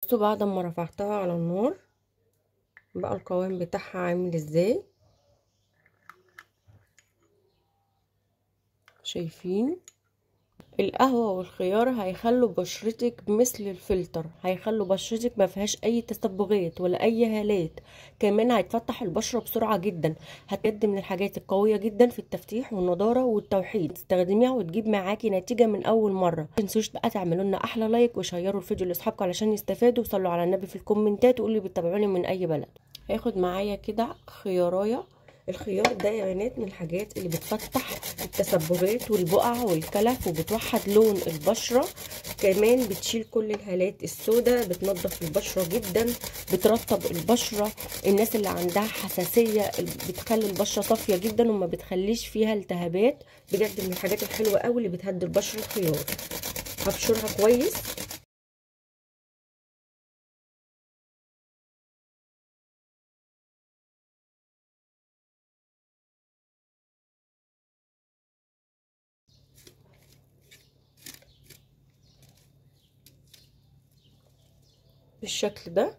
بصوا بعد ما رفعتها على النار بقى القوام بتاعها عامل ازاي شايفين القهوة والخيار هيخلوا بشرتك مثل الفلتر هيخلوا بشرتك ما فيهاش اي تسبغات ولا اي هالات كمان هيتفتح البشرة بسرعة جدا هتقدم من الحاجات القوية جدا في التفتيح والنضارة والتوحيد تستخدميها وتجيب معاكي نتيجة من اول مرة متنسوش بقى تعملوا لنا احلى لايك وشيروا الفيديو لاصحابكم علشان يستفادوا وصلوا على النبي في الكومنتات وقولوا بتتابعوني من اي بلد هاخد معايا كده خيارايه الخيار ده يا بنات من الحاجات اللي بتفتح التسبغات والبقع والكلف وبتوحد لون البشرة كمان بتشيل كل الهالات السوداء بتنظف البشرة جدا بترطب البشرة الناس اللي عندها حساسية بتخلي البشرة صافية جدا وما بتخليش فيها التهابات بجد من الحاجات الحلوة قوي اللي بتهدي البشرة الخيار هبشرها كويس بالشكل ده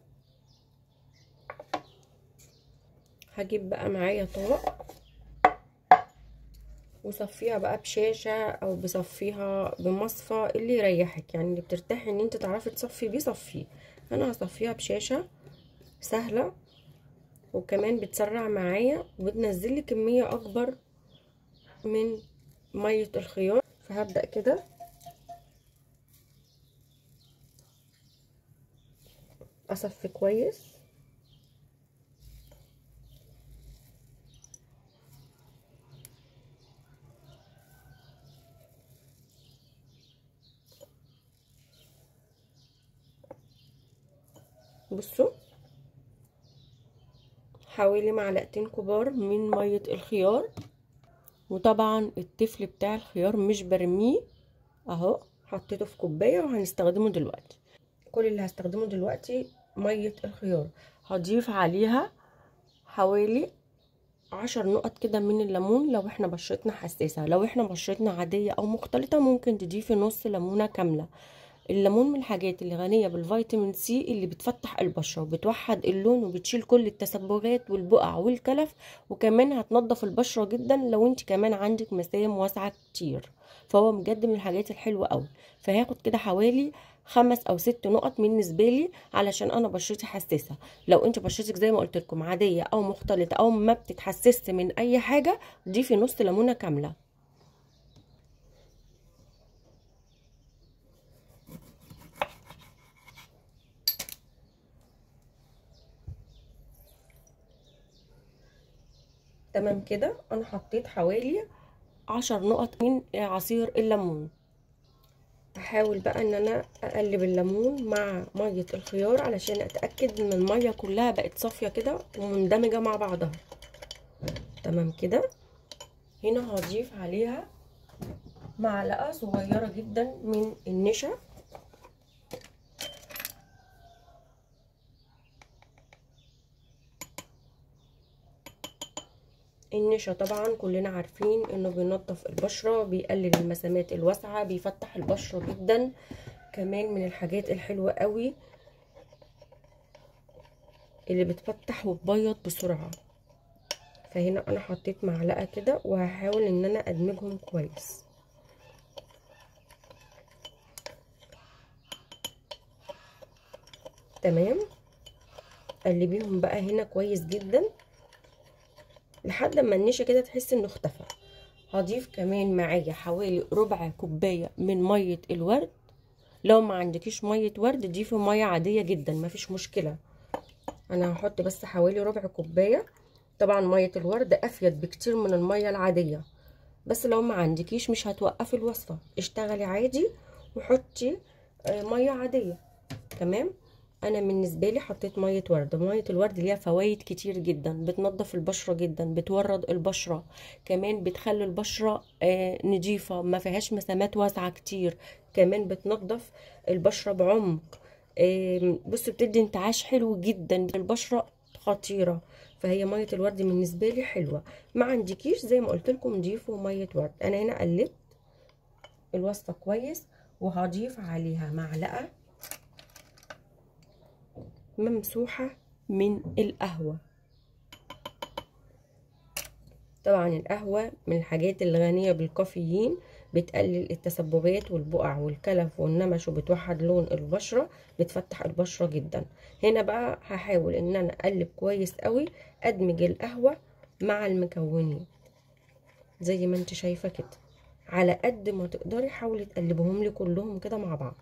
هجيب بقى معايا طبق وصفيها بقى بشاشة او بصفيها بمصفى اللي يريحك يعني اللي بترتاحي ان انت تعرفي تصفي بيه صفيه انا هصفيها بشاشة سهلة وكمان بتسرع معايا وبتنزلي كمية اكبر من مية الخيار فهبدأ كده اصفي كويس بصوا حوالي معلقتين كبار من مية الخيار وطبعا التفل بتاع الخيار مش برميه اهو حطيته في كوبايه وهنستخدمه دلوقتي كل اللي هستخدمه دلوقتي مية الخيار هضيف عليها حوالي عشر نقط كده من الليمون لو احنا بشرتنا حساسة لو احنا بشرتنا عادية او مختلطة ممكن تضيفي نص ليمونة كاملة الليمون من الحاجات اللي غنية بالفيتامين سي اللي بتفتح البشرة وبتوحد اللون وبتشيل كل التسبغات والبقع والكلف وكمان هتنضف البشرة جدا لو انت كمان عندك مسام واسعة كتير فهو بجد من الحاجات الحلوة قوي فهاخد كده حوالي خمس او ست نقط بالنسبه لي علشان انا بشرتي حساسه لو انت بشرتك زي ما قلت لكم عاديه او مختلطه او ما بتتحسسي من اي حاجه ضيفي نص ليمونه كامله تمام كده انا حطيت حوالي عشر نقط من عصير الليمون هحاول بقى ان انا اقلب الليمون مع ميه الخيار علشان اتاكد ان الميه كلها بقت صافيه كده ومندمجه مع بعضها تمام كده هنا هضيف عليها معلقه صغيره جدا من النشا النشا طبعا كلنا عارفين انه بينظف البشرة بيقلل المسامات الواسعة بيفتح البشرة جدا كمان من الحاجات الحلوة قوي اللي بتفتح وتبيض بسرعة فهنا انا حطيت معلقة كده وهحاول ان انا ادمجهم كويس تمام قلبيهم بقى هنا كويس جدا لحد ما النشا كده تحس انه اختفى هضيف كمان معايا حوالي ربع كوبايه من ميه الورد لو ما عندكيش ميه ورد ضيفي ميه عاديه جدا مفيش مشكله انا هحط بس حوالي ربع كوبايه طبعا ميه الورد افيد بكتير من الميه العاديه بس لو ما عندكيش مش هتوقفي الوصفه اشتغلي عادي وحطي ميه عاديه تمام انا بالنسبه لي حطيت ميه ورد ميه الورد ليها فوائد كتير جدا بتنظف البشره جدا بتورد البشره كمان بتخلي البشره آه نضيفه ما فيهاش مسامات واسعه كتير كمان بتنظف البشره بعمق آه بصوا بتدي انتعاش حلو جدا البشره خطيره فهي ميه الورد بالنسبه لي حلوه ما عندكيش زي ما قلت لكم ضيفوا ميه ورد انا هنا قلبت الوصفه كويس وهضيف عليها معلقه ممسوحة من القهوة طبعا القهوة من الحاجات الغنية بالكافيين بتقلل التسببات والبقع والكلف والنمش وبتوحد لون البشرة بتفتح البشرة جدا هنا بقى هحاول ان انا اقلب كويس قوي ادمج القهوة مع المكونات زي ما انت شايفة كده على قد ما تقدري حاولي تقلبهم لي كلهم كده مع بعض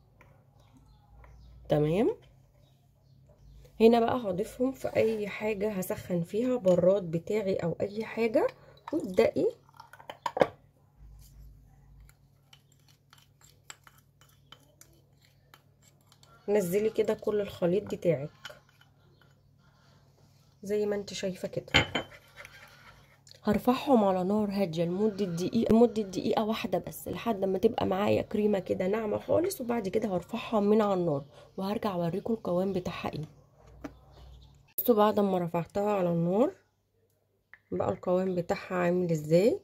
تمام هنا بقى هضيفهم في اي حاجة هسخن فيها براد بتاعي او اي حاجة وابدأي نزلي كده كل الخليط بتاعك زي ما انت شايفة كده هرفعهم على نار هادية لمدة دقيقة لمدة دقيقة واحدة بس لحد ما تبقى معايا كريمة كده ناعمة خالص وبعد كده هرفعها من على النار وهرجع اوريكم القوام بتاعها ايه بصوا بعد ما رفعتها على النار بقى القوام بتاعها عامل ازاي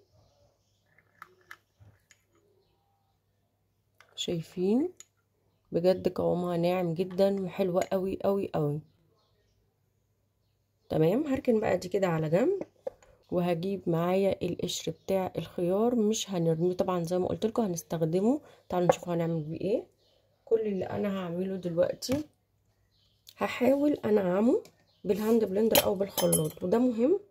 شايفين بجد قوامها ناعم جدا وحلوة قوي قوي قوي تمام هركن بقى دي كده على جنب وهجيب معايا القشر بتاع الخيار مش هنرميه طبعا زي ما قلت لكم هنستخدمه تعالوا نشوف هنعمل بيه ايه كل اللي انا هعمله دلوقتي هحاول انعمه بالهاند بلندر او بالخلاط وده مهم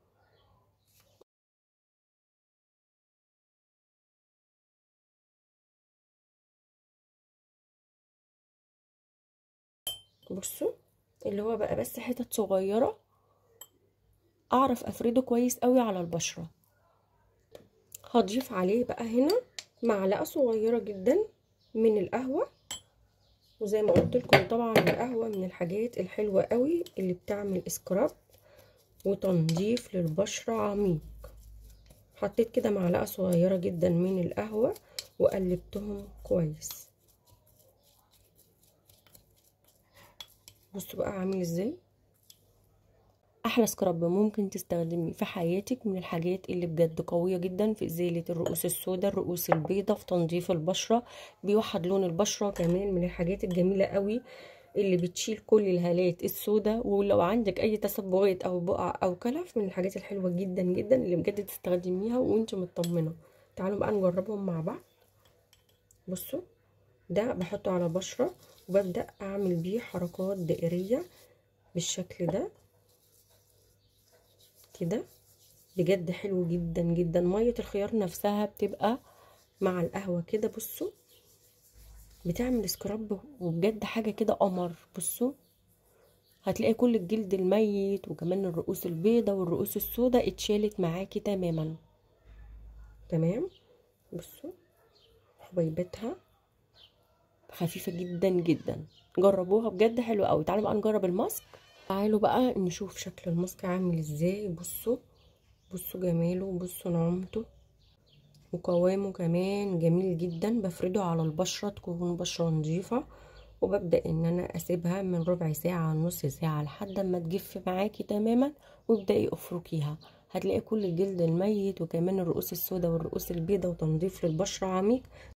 بصوا اللي هو بقى بس حتت صغيره اعرف افرده كويس قوي على البشره هضيف عليه بقى هنا معلقه صغيره جدا من القهوه وزي ما قلت لكم طبعا القهوه من الحاجات الحلوه قوي اللي بتعمل اسكراب وتنظيف للبشره عميق حطيت كده معلقه صغيره جدا من القهوه وقلبتهم كويس بصوا بقى عامل ازاي احلى سكراب ممكن تستخدميه في حياتك من الحاجات اللي بجد قويه جدا في ازاله الرؤوس السوداء الرؤوس البيضاء في تنظيف البشره بيوحد لون البشره كمان من الحاجات الجميله قوي اللي بتشيل كل الهالات السوداء ولو عندك اي تسبغات او بقع او كلف من الحاجات الحلوه جدا جدا اللي بجد تستخدميها وانت مطمنه تعالوا بقى نجربهم مع بعض بصوا ده بحطه على بشره وببدا اعمل بيه حركات دائريه بالشكل ده كده بجد حلو جدا جدا ميه الخيار نفسها بتبقى مع القهوه كده بصوا بتعمل سكراب وبجد حاجه كده قمر بصوا هتلاقي كل الجلد الميت وكمان الرؤوس البيضة والرؤوس السوداء اتشالت معاكي تماما تمام بصوا حبيبتها خفيفة جدا جدا جربوها بجد حلوة قوي تعالوا بقى نجرب الماسك تعالوا بقى نشوف شكل الماسك عامل ازاي بصوا بصوا جماله بصوا نعومته وقوامه كمان جميل جدا بفرده على البشرة تكون بشرة نظيفة وببدأ ان انا اسيبها من ربع ساعة نص ساعة لحد ما تجف معاكي تماما وابدأي افركيها هتلاقي كل الجلد الميت وكمان الرؤوس السوداء والرؤوس البيضاء وتنظيف للبشرة عميق